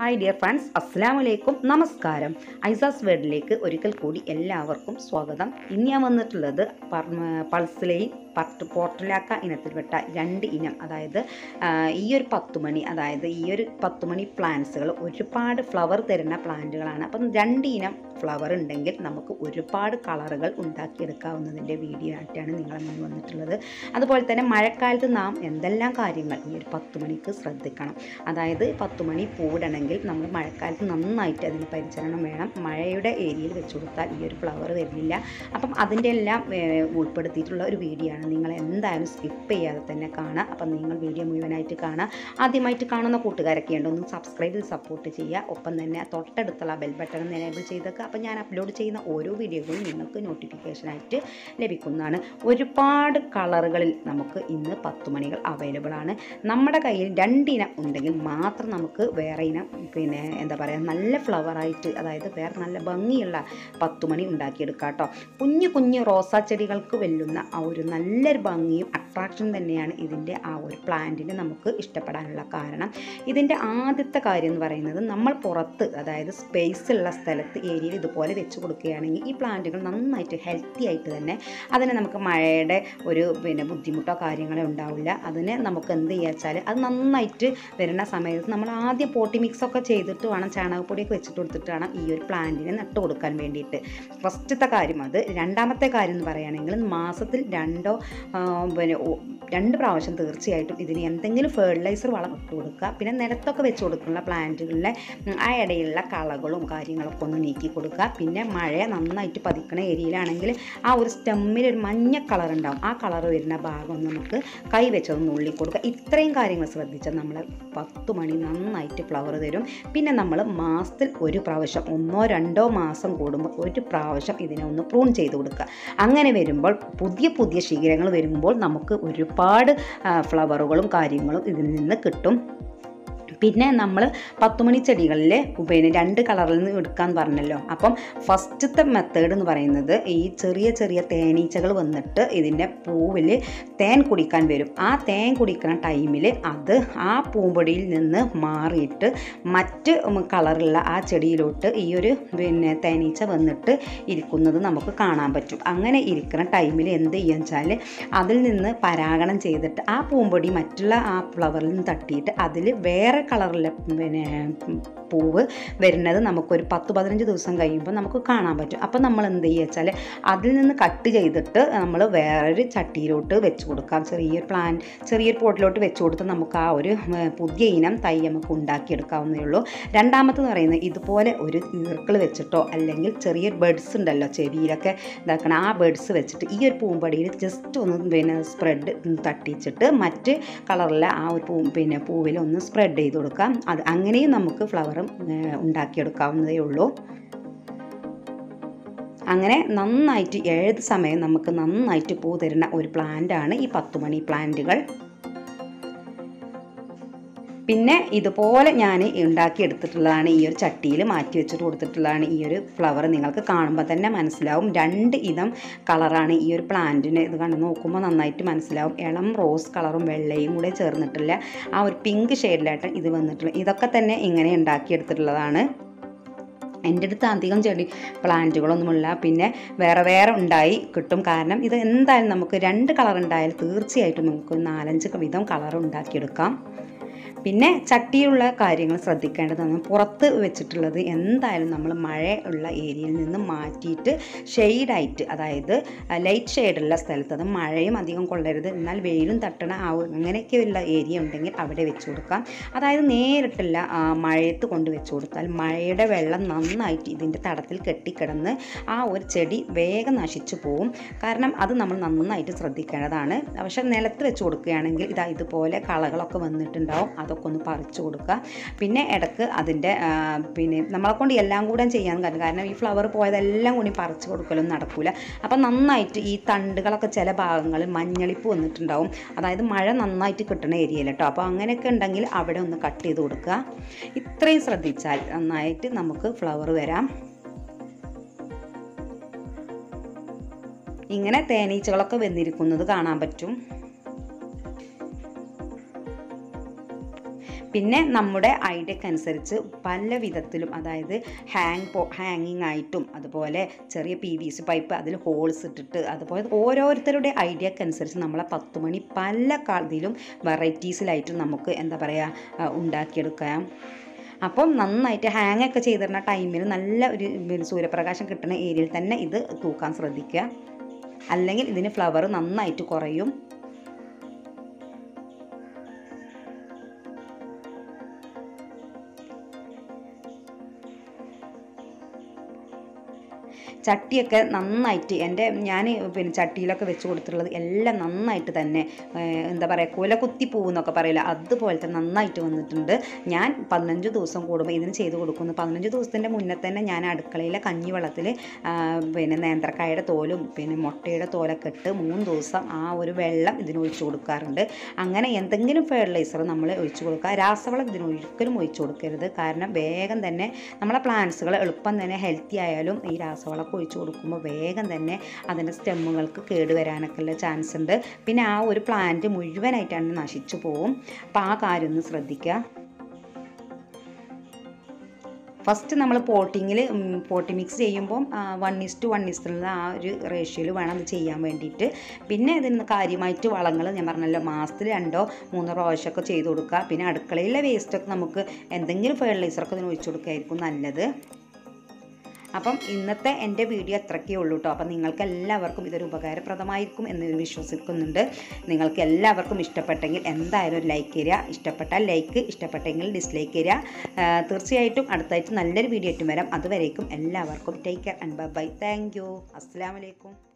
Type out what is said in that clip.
hi dear friends അസ്സാം വലൈക്കും നമസ്കാരം ഐസാസ് വേർഡിലേക്ക് ഒരിക്കൽ കൂടി എല്ലാവർക്കും സ്വാഗതം ഇന്ന് ഞാൻ വന്നിട്ടുള്ളത് പൾസിലെയും പത്ത് പോർട്ടലാക്ക ഇനത്തിൽപ്പെട്ട രണ്ട് ഇനം അതായത് ആ, ഈ ഒരു പത്ത് മണി അതായത് ഈ ഒരു പത്ത് മണി പ്ലാന്റ്സുകൾ ഒരുപാട് ഫ്ലവർ തരുന്ന പ്ലാന്റുകളാണ് അപ്പം രണ്ട് ഇനം ഫ്ലവർ ഉണ്ടെങ്കിൽ നമുക്ക് ഒരുപാട് കളറുകൾ ഉണ്ടാക്കിയെടുക്കാവുന്നതിൻ്റെ വീഡിയോ ആയിട്ടാണ് നിങ്ങളെ മുന്നിൽ വന്നിട്ടുള്ളത് അതുപോലെ തന്നെ മഴക്കാലത്ത് നാം എന്തെല്ലാം കാര്യങ്ങൾ ഈ ഒരു പത്ത് മണിക്ക് ശ്രദ്ധിക്കണം അതായത് പത്ത് മണി പൂവിടണമെങ്കിൽ നമ്മൾ മഴക്കാലത്ത് നന്നായിട്ട് അതിന് പരിചരണം വേണം മഴയുടെ ഏരിയയിൽ വെച്ച് കൊടുത്താൽ ഈ ഒരു ഫ്ലവർ വരുന്നില്ല അപ്പം അതിൻ്റെ എല്ലാം ഏർ, ഉൾപ്പെടുത്തിയിട്ടുള്ള ഒരു വീഡിയോ ആണ് നിങ്ങൾ എന്തായാലും സ്കിപ്പ് ചെയ്യാതെ തന്നെ കാണുക അപ്പം നിങ്ങൾ വീഡിയോ മുഴുവനായിട്ട് കാണുക ആദ്യമായിട്ട് കാണുന്ന കൂട്ടുകാരൊക്കെ ഉണ്ട് ഒന്ന് സബ്സ്ക്രൈബ് ചെയ്ത് സപ്പോർട്ട് ചെയ്യുക ഒപ്പം തന്നെ തൊട്ടടുത്തുള്ള ബെൽ ബട്ടൺ ഒന്ന് എനേബിൾ ചെയ്തേക്കുക അപ്പം ഞാൻ അപ്ലോഡ് ചെയ്യുന്ന ഓരോ വീഡിയോകളും നിങ്ങൾക്ക് നോട്ടിഫിക്കേഷനായിട്ട് ലഭിക്കുന്നതാണ് ഒരുപാട് കളറുകളിൽ നമുക്ക് ഇന്ന് പത്ത് മണികൾ അവൈലബിൾ ആണ് നമ്മുടെ കയ്യിൽ രണ്ടിനം ഉണ്ടെങ്കിൽ മാത്രം നമുക്ക് വേറെ ഇനം പിന്നെ എന്താ പറയുക നല്ല ഫ്ലവറായിട്ട് അതായത് വേറെ നല്ല ഭംഗിയുള്ള പത്തുമണി ഉണ്ടാക്കിയെടുക്കാം കേട്ടോ കുഞ്ഞു കുഞ്ഞു റോസാ ചെടികൾക്ക് വെല്ലുന്ന ആ ഒരു നല്ലൊരു ഭംഗിയും അട്രാക്ഷൻ തന്നെയാണ് ഇതിൻ്റെ ആ ഒരു പ്ലാന്റിന് നമുക്ക് ഇഷ്ടപ്പെടാനുള്ള കാരണം ഇതിൻ്റെ ആദ്യത്തെ കാര്യം എന്ന് പറയുന്നത് നമ്മൾ പുറത്ത് അതായത് സ്പേസ് ഉള്ള സ്ഥലത്ത് ഏരിയയിൽ ഇതുപോലെ വെച്ച് കൊടുക്കുകയാണെങ്കിൽ ഈ പ്ലാന്റുകൾ നന്നായിട്ട് ഹെൽത്തി ആയിട്ട് തന്നെ അതിന് നമുക്ക് മഴയുടെ ഒരു പിന്നെ ബുദ്ധിമുട്ടോ കാര്യങ്ങളോ ഉണ്ടാവില്ല അതിന് നമുക്ക് എന്ത് ചെയ്യുക വെച്ചാൽ അത് നന്നായിട്ട് വരുന്ന സമയത്ത് നമ്മൾ ആദ്യം പോട്ടി മിക്സ് ഒക്കെ ചെയ്തിട്ട് വേണം ചാണകപ്പൊടിയൊക്കെ വെച്ചിട്ട് കൊടുത്തിട്ട് വേണം ഈ ഒരു പ്ലാന്റിനെ നട്ട് കൊടുക്കാൻ വേണ്ടിയിട്ട് ഫസ്റ്റത്തെ കാര്യം അത് രണ്ടാമത്തെ കാര്യം എന്ന് പറയുകയാണെങ്കിൽ മാസത്തിൽ രണ്ടോ ആ, പിന്നെ ഓ- രണ്ട് പ്രാവശ്യം തീർച്ചയായിട്ടും ഇതിന് എന്തെങ്കിലും ഫെർട്ടിലൈസർ വളം ഇട്ട് കൊടുക്കുക പിന്നെ നിലത്തൊക്കെ വെച്ച് കൊടുക്കുന്ന പ്ലാന്റുകളിലെ ഉം, ആ ഇടയിലുള്ള കളകളും കാര്യങ്ങളൊക്കെ ഒന്ന് നീക്കി കൊടുക്കുക പിന്നെ മഴ നന്നായിട്ട് പതിക്കണ ഏരിയയിലാണെങ്കിൽ ആ ഒരു സ്റ്റെമ്മിൽ ഒരു മഞ്ഞ കളർ ഉണ്ടാവും ആ കളർ വരുന്ന ഭാഗം ഒന്ന് നമുക്ക് കൈ വെച്ചൊന്ന് നുള്ളി കൊടുക്കുക ഇത്രയും കാര്യങ്ങൾ ശ്രദ്ധിച്ചാൽ നമ്മൾ പത്ത് മണി നന്നായിട്ട് ഫ്ലവർ തരും പിന്നെ നമ്മൾ മാസത്തിൽ ഒരു പ്രാവശ്യം ഒന്നോ രണ്ടോ മാസം കൂടുമ്പോൾ ഒരു പ്രാവശ്യം ഇതിനെ ഒന്ന് പ്രൂൺ ചെയ്ത് കൊടുക്കുക അങ്ങനെ വരുമ്പോൾ പുതിയ പുതിയ ശീലങ്ങൾ വരുമ്പോൾ നമുക്ക് ഒരുപാട് ആ, ഫ്ലവറുകളും കാര്യങ്ങളും ഇതിൽ നിന്ന് കിട്ടും പിന്നെ നമ്മൾ പത്തുമണി ചെടികളിൽ പിന്നെ രണ്ട് കളറിൽ നിന്ന് എടുക്കാൻ പറഞ്ഞല്ലോ അപ്പം ഫസ്റ്റത്തെ മെത്തേഡ് എന്ന് പറയുന്നത് ഈ ചെറിയ ചെറിയ തേനീച്ചകൾ വന്നിട്ട് ഇതിൻ്റെ പൂവിൽ തേൻ കുടിക്കാൻ വരും ആ തേൻ കുടിക്കുന്ന ടൈമിൽ അത് ആ പൂമ്പൊടിയിൽ നിന്ന് മാറിയിട്ട് മറ്റ് കളറുള്ള ആ ചെടിയിലോട്ട് ഈ ഒരു പിന്നെ തേനീച്ച വന്നിട്ട് ഇരിക്കുന്നത് നമുക്ക് കാണാൻ പറ്റും അങ്ങനെ ഇരിക്കുന്ന ടൈമിൽ എന്ത് ചെയ്യുക വെച്ചാൽ അതിൽ നിന്ന് പരാഗണം ചെയ്തിട്ട് ആ പൂമ്പൊടി മറ്റുള്ള ആ ഫ്ലവറിൽ നിന്ന് തട്ടിയിട്ട് അതിൽ വേറെ കളറിലെ പിന്നെ പൂവ് വരുന്നത് നമുക്കൊരു പത്ത് പതിനഞ്ച് ദിവസം കഴിയുമ്പോൾ നമുക്ക് കാണാൻ പറ്റും അപ്പോൾ നമ്മൾ എന്ത് ചെയ്യുക വെച്ചാൽ അതിൽ നിന്ന് കട്ട് ചെയ്തിട്ട് നമ്മൾ വേറൊരു ചട്ടിയിലോട്ട് വെച്ച് കൊടുക്കാം ചെറിയൊരു പ്ലാൻ ചെറിയൊരു പോട്ടിലോട്ട് വെച്ച് കൊടുത്ത് നമുക്ക് ആ ഒരു ഏർ, പുതിയ ഇനം തൈ നമുക്ക് ഉണ്ടാക്കിയെടുക്കാവുന്നേ ഉള്ളൂ രണ്ടാമത്തെന്ന് പറയുന്നത് ഇതുപോലെ ഒരു ഈർക്കിൾ വെച്ചിട്ടോ അല്ലെങ്കിൽ ചെറിയൊരു ബെഡ്സ് ഉണ്ടല്ലോ ചെവിയിലൊക്കെ ഇതാക്കണം ആ ബെഡ്സ് വെച്ചിട്ട് ഈ ഒരു പൂമ്പടിയിൽ ജസ്റ്റ് ഒന്ന് പിന്നെ സ്പ്രെഡ് തട്ടിച്ചിട്ട് മറ്റ് കളറിലെ ആ ഒരു പൂ പിന്നെ പൂവിൽ ഒന്ന് സ്പ്രെഡ് ചെയ്ത് കൊടുക്കാം അത് അങ്ങനെയും നമുക്ക് ഫ്ലവറും ഉണ്ടാക്കിയെടുക്കാവുന്നതേ ഉള്ളൂ അങ്ങനെ നന്നായിട്ട് ഏത് സമയം നമുക്ക് നന്നായിട്ട് പൂ തരുന്ന ഒരു പ്ലാന്റാണ് ഈ പത്തുമണി പ്ലാന്റുകൾ പിന്നെ ഇതുപോലെ ഞാൻ ഉണ്ടാക്കിയെടുത്തിട്ടുള്ളതാണ് ഈ ഒരു ചട്ടിയിൽ മാറ്റി വെച്ചിട്ട് കൊടുത്തിട്ടുള്ളതാണ് ഈ ഒരു ഫ്ലവർ നിങ്ങൾക്ക് കാണുമ്പോൾ തന്നെ മനസ്സിലാവും രണ്ട് ഇതം കളറാണ് ഈ ഒരു പ്ലാന്റിന് ഇത് കണ്ട് നോക്കുമ്പോൾ നന്നായിട്ട് മനസ്സിലാവും ഇളം റോസ് കളറും വെള്ളയും കൂടെ ചേർന്നിട്ടുള്ള ആ ഒരു പിങ്ക് ഷെയ്ഡിലായിട്ട് ഇത് വന്നിട്ടുള്ളത് ഇതൊക്കെ തന്നെ ഇങ്ങനെ ഉണ്ടാക്കിയെടുത്തിട്ടുള്ളതാണ് എൻ്റെ അടുത്ത് അധികം ചെടി പ്ലാന്റുകളൊന്നുമില്ല പിന്നെ വേറെ വേറെ ഉണ്ടായി കിട്ടും കാരണം ഇത് എന്തായാലും നമുക്ക് രണ്ട് കളർ ഉണ്ടായാൽ തീർച്ചയായിട്ടും നമുക്ക് നാലഞ്ച് വിധം കളർ ഉണ്ടാക്കിയെടുക്കാം പിന്നെ ചട്ടിയിലുള്ള കാര്യങ്ങൾ ശ്രദ്ധിക്കേണ്ടതാണ് പുറത്ത് വെച്ചിട്ടുള്ളത് എന്തായാലും നമ്മൾ മഴ ഉള്ള ഏരിയയിൽ നിന്ന് മാറ്റിയിട്ട് ഷെയ്ഡായിട്ട് അതായത് ലൈറ്റ് ഷെയ്ഡുള്ള സ്ഥലത്ത് അത് മഴയും അധികം കൊള്ളരുത് എന്നാൽ വെയിലും തട്ടണ ആ ഒരു- അങ്ങനെയൊക്കെയുള്ള ഏരിയ ഉണ്ടെങ്കിൽ അവിടെ വെച്ച് കൊടുക്കാം അതായത് നേരിട്ടുള്ള ആ, മഴയത്ത് കൊണ്ട് വെച്ച് കൊടുത്താൽ മഴയുടെ വെള്ളം നന്നായിട്ട് ഇതിൻ്റെ തടത്തിൽ കെട്ടിക്കിടന്ന് ആ ഒരു ചെടി വേഗം നശിച്ചു പോവും കാരണം അത് നമ്മൾ നന്നായിട്ട് ശ്രദ്ധിക്കേണ്ടതാണ് പക്ഷെ നിലത്ത് വെച്ച് കൊടുക്കുകയാണെങ്കിൽ ഇതാ ഇതുപോലെ കളകളൊക്കെ വന്നിട്ടുണ്ടാവും അതൊക്കെ ഒന്ന് പറിച്ചു കൊടുക്കുക പിന്നെ ഇടക്ക് അതിൻ്റെ ആ, പിന്നെ നമ്മളെ കൊണ്ട് എല്ലാം കൂടെ ചെയ്യാൻ കാരണം കാരണം ഈ ഫ്ലവർ പോയതെല്ലാം കൂടി പറിച്ചു കൊടുക്കലൊന്നും നടക്കില്ല അപ്പം നന്നായിട്ട് ഈ തണ്ടുകളൊക്കെ ചില ഭാഗങ്ങളിൽ മഞ്ഞളിപ്പ് വന്നിട്ടുണ്ടാവും അതായത് മഴ നന്നായിട്ട് കിട്ടുന്ന ഏരിയയിൽ കേട്ടോ അപ്പോൾ അങ്ങനെയൊക്കെ ഉണ്ടെങ്കിൽ അവിടെ ഒന്ന് കട്ട് ചെയ്ത് കൊടുക്കുക ഇത്രയും ശ്രദ്ധിച്ചാൽ നന്നായിട്ട് നമുക്ക് ഫ്ലവർ വരാം ഇങ്ങനെ തേനീച്ചകളൊക്കെ വന്നിരിക്കുന്നത് കാണാൻ പറ്റും പിന്നെ നമ്മുടെ ഐഡിയക്ക് അനുസരിച്ച് പല വിധത്തിലും അതായത് ഹാങ് പോ ഹാങ്ങിങ് ആയിട്ടും അതുപോലെ ചെറിയ പി വി സി പൈപ്പ് അതിൽ ഹോൾസ് ഇട്ടിട്ട് അതുപോലെ ഓരോരുത്തരുടെ ഐഡിയക്ക് അനുസരിച്ച് നമ്മളെ പത്ത് മണി പല കളറിലും വെറൈറ്റീസിലായിട്ടും നമുക്ക് എന്താ പറയുക ഉണ്ടാക്കിയെടുക്കാം അപ്പം നന്നായിട്ട് ഹാങ് ഒക്കെ ചെയ്തിരുന്ന ടൈമിൽ നല്ല ഒരു പിന്നെ സൂര്യപ്രകാശം കിട്ടുന്ന ഏരിയയിൽ തന്നെ ഇത് തൂക്കാൻ ശ്രദ്ധിക്കുക അല്ലെങ്കിൽ ഇതിന് ഫ്ലവർ നന്നായിട്ട് കുറയും ചട്ടിയൊക്കെ നന്നായിട്ട് എൻ്റെ ഞാൻ പിന്നെ ചട്ടിയിലൊക്കെ വെച്ച് കൊടുത്തിട്ടുള്ളത് എല്ലാം നന്നായിട്ട് തന്നെ ഏഹ്, എന്താ പറയുക കുല കുത്തി പോകുന്നൊക്കെ പറയില്ല അതുപോലത്തെ നന്നായിട്ട് വന്നിട്ടുണ്ട് ഞാൻ പതിനഞ്ച് ദിവസം കൂടുമ്പോൾ ഇതിന് ചെയ്ത് കൊടുക്കുന്നു പതിനഞ്ച് ദിവസത്തിൻ്റെ മുന്നേ തന്നെ ഞാൻ അടുക്കളയിലെ കഞ്ഞിവെള്ളത്തിൽ പിന്നെ നേന്ത്രക്കായുടെ തോലും പിന്നെ മുട്ടയുടെ തോലൊക്കെ ഇട്ട് മൂന്ന് ദിവസം ആ ഒരു വെള്ളം ഇതിന് ഒഴിച്ചു കൊടുക്കാറുണ്ട് അങ്ങനെ എന്തെങ്കിലും ഫെർട്ടിലൈസർ നമ്മൾ ഒഴിച്ചു കൊടുക്കുക രാസവളം ഇതിന് ഒരിക്കലും ഒഴിച്ചു കൊടുക്കരുത് കാരണം വേഗം തന്നെ നമ്മളെ പ്ലാന്റ്സുകൾ എളുപ്പം തന്നെ ഹെൽത്തി ആയാലും ഈ രാസവളമൊക്കെ ഒഴിച്ചു കൊടുക്കുമ്പോൾ വേഗം തന്നെ അതിൻ്റെ സ്റ്റെമ്മുകൾക്ക് കേടുവരാനൊക്കെ ഉള്ള ചാൻസ് ഉണ്ട് പിന്നെ ആ ഒരു പ്ലാന്റ് മുഴുവനായിട്ടാണ് നശിച്ചു പോവും അപ്പോൾ ആ കാര്യം ഒന്ന് ശ്രദ്ധിക്കുക ഫസ്റ്റ് നമ്മൾ പോട്ടിങ്ങിൽ പോട്ടി മിക്സ് ചെയ്യുമ്പോൾ വൺ ഇസ്റ്റ് വൺ ഇസ്റ്റുള്ള ആ ഒരു റേഷ്യോയിൽ വേണം അത് ചെയ്യാൻ വേണ്ടിയിട്ട് പിന്നെ ഇതിന് കാര്യമായിട്ട് വളങ്ങൾ ഞാൻ പറഞ്ഞല്ലോ മാസത്തിൽ രണ്ടോ മൂന്നോ പ്രാവശ്യമൊക്കെ ചെയ്ത് കൊടുക്കുക പിന്നെ അടുക്കളയിലെ വേസ്റ്റൊക്കെ നമുക്ക് എന്തെങ്കിലും ഫെർട്ടിലൈസറൊക്കെ ഇതിന് ഒഴിച്ചു കൊടുക്കുകയായിരിക്കും നല്ലത് അപ്പം ഇന്നത്തെ എൻ്റെ വീഡിയോ അത്രയ്ക്കേ ഉള്ളൂ കേട്ടോ അപ്പം നിങ്ങൾക്ക് എല്ലാവർക്കും ഇതൊരു ഉപകാരപ്രദമായിരിക്കും എന്ന് വിശ്വസിക്കുന്നുണ്ട് നിങ്ങൾക്ക് എല്ലാവർക്കും ഇഷ്ടപ്പെട്ടെങ്കിൽ എന്തായാലും ഒരു ലൈക്ക് തരിക ഇഷ്ടപ്പെട്ടാൽ ലൈക്ക് ഇഷ്ടപ്പെട്ടെങ്കിൽ ഡിസ്ലൈക്ക് തരിക ആ, തീർച്ചയായിട്ടും അടുത്തായിട്ട് നല്ലൊരു വീഡിയോ ആയിട്ടും വരാം അതുവരേക്കും എല്ലാവർക്കും take care and bye thank you അസ്സാം വലൈക്കും